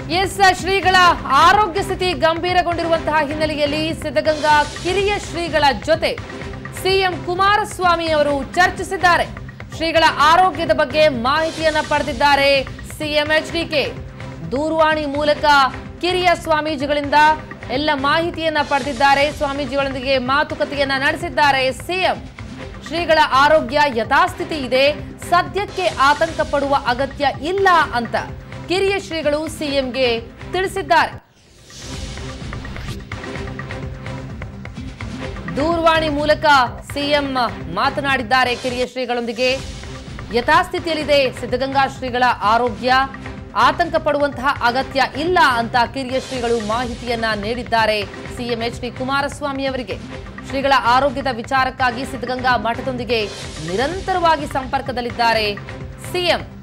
S ಶ್ರೀಗಳ ಆರೋಗ್ಯ ಸ್ಥಿತಿ ಗಂಭೀರಗೊಂಡಿರುವಂತಹ ಹಿನ್ನೆಲೆಯಲ್ಲಿ ಸಿದ್ಧಗಂಗಾ ಕಿರಿಯ ಶ್ರೀಗಳ ಜೊತೆ ಸಿಎಂ ಕುಮಾರಸ್ವಾಮಿ ಅವರು ಚರ್ಚಿಸಿದ್ದಾರೆ ಶ್ರೀಗಳ ಆರೋಗ್ಯದ ಬಗ್ಗೆ ಮಾಹಿತಿಯನ್ನ ಪಡೆದಿದ್ದಾರೆ ಸಿಎಂ ಎಚ್ಡಿಕೆ ದೂರವಾಣಿ ಮೂಲಕ ಕಿರಿಯ ಸ್ವಾಮೀಜಿಗಳಿಂದ ಎಲ್ಲ ಮಾಹಿತಿಯನ್ನ ಪಡೆದಿದ್ದಾರೆ ಸ್ವಾಮೀಜಿಗಳೊಂದಿಗೆ ಮಾತುಕತೆಯನ್ನ ನಡೆಸಿದ್ದಾರೆ ಸಿಎಂ ಶ್ರೀಗಳ ಆರೋಗ್ಯ ಯಥಾಸ್ಥಿತಿ ಇದೆ ಸದ್ಯಕ್ಕೆ ಆತಂಕ ಪಡುವ ಅಗತ್ಯ ಇಲ್ಲ ಅಂತ ಕಿರಿಯ ಶ್ರೀಗಳು ಸಿಎಂಗೆ ತಿಳಿಸಿದ್ದಾರೆ ದೂರವಾಣಿ ಮೂಲಕ ಸಿಎಂ ಮಾತನಾಡಿದ್ದಾರೆ ಕಿರಿಯ ಶ್ರೀಗಳೊಂದಿಗೆ ಯಥಾಸ್ಥಿತಿಯಲ್ಲಿದೆ ಸಿದ್ಧಗಂಗಾ ಶ್ರೀಗಳ ಆರೋಗ್ಯ ಆತಂಕ ಪಡುವಂತಹ ಅಗತ್ಯ ಇಲ್ಲ ಅಂತ ಕಿರಿಯ ಶ್ರೀಗಳು ಮಾಹಿತಿಯನ್ನ ನೀಡಿದ್ದಾರೆ ಸಿಎಂ ಎಚ್ ಡಿ ಕುಮಾರಸ್ವಾಮಿ ಅವರಿಗೆ ಶ್ರೀಗಳ ಆರೋಗ್ಯದ ವಿಚಾರಕ್ಕಾಗಿ ಸಿದ್ಧಗಂಗಾ ಮಠದೊಂದಿಗೆ ನಿರಂತರವಾಗಿ ಸಂಪರ್ಕದಲ್ಲಿದ್ದಾರೆ ಸಿಎಂ